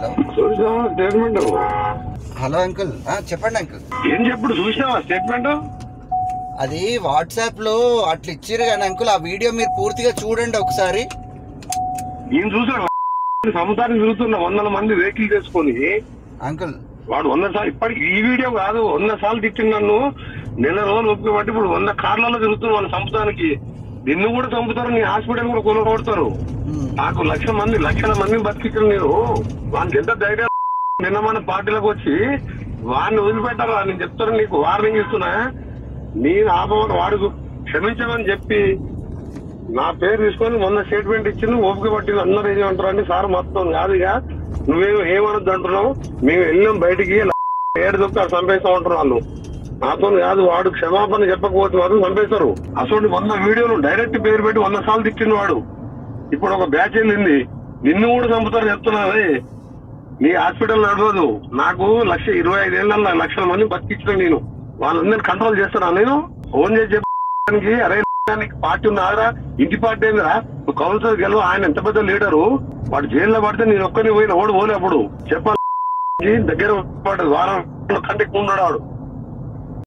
hello చూసావా statement hello uncle ఆ, చెప్పండి అంకుల్ ఏం చెప్పుడు చూసినావా స్టేట్మెంట్ అది వాట్సాప్ లో అట్లా ఇచ్చిర్రు కానీ అంకుల్ ఆ వీడియో మీరు పూర్తిగా చూడండి ఒకసారి ఈయన చూసాడు సముద్రానికి తిరుగుతున్న వందల మంది వెహికల్ చేసుకొని అంకుల్ వాడు వంద సార్లు ఇప్పటికి ఈ వీడియో కాదు వంద సార్లు తిట్టిన నన్ను నెల రోజులు ఒప్పుకు బట్టి ఇప్పుడు వంద కార్లలో తిరుగుతున్న వాళ్ళ చంపుతానికి నిన్ను కూడా చంపుతారు నీ హాస్పిటల్ కూడా కొనుగొడతారు ఉమ్, నాకు లక్ష మంది లక్షల మందిని బతికించిన నేను వానికి ఎంత ధైర్యం నిన్న మన పార్టీలకు వచ్చి వాడిని వదిలిపెట్టారా నేను చెప్తాను నీకు వార్నింగ్ ఇస్తున్నా నేను ఆపమని వాడు క్షమించమని చెప్పి నా పేరు తీసుకొని మొన్న స్టేట్మెంట్ ఇచ్చింది ఓపిక పట్టింది అందరూ ఏమంటారు అంటే సార్ మొత్తం కాదు ఇక నువ్వేం ఏమనొద్దు అంటున్నావు మేము వెళ్ళాం బయటికి ఏడు దొక్క చంపేస్తా ఉంటారు వాళ్ళు నాతో కాదు వాడు క్షమాపణ చెప్పకపోతే మాత్రం చంపేస్తారు అసలు వంద వీడియోలు డైరెక్ట్ పేరు పెట్టి వంద సార్లు తిట్టిన వాడు ఇప్పుడు ఒక బ్యాచ్ వెళ్ళింది నిన్ను కూడా చంపుతారు చెప్తున్నారే నీ హాస్పిటల్ నడవదు నాకు లక్ష ఇరవై ఐదేళ్ళ లక్షల మంది బతికించిన నేను వాళ్ళందరినీ కంట్రోల్ చేస్తున్నా నేను ఫోన్ చేసి చెప్పడానికి అరే నీకు పార్టీ ఉన్నారా ఇంటి పార్టీ ఏందిరా నువ్వు కౌన్సిలర్ గెలవు ఆయన ఎంత పెద్ద లీడరు వాడు జైల్లో పడితే నేను ఒక్కరిని పోయిన ఓడి పోలే అప్పుడు చెప్పాలి దగ్గర పడ్డది వారం కంటే ఉన్నాడు వాడు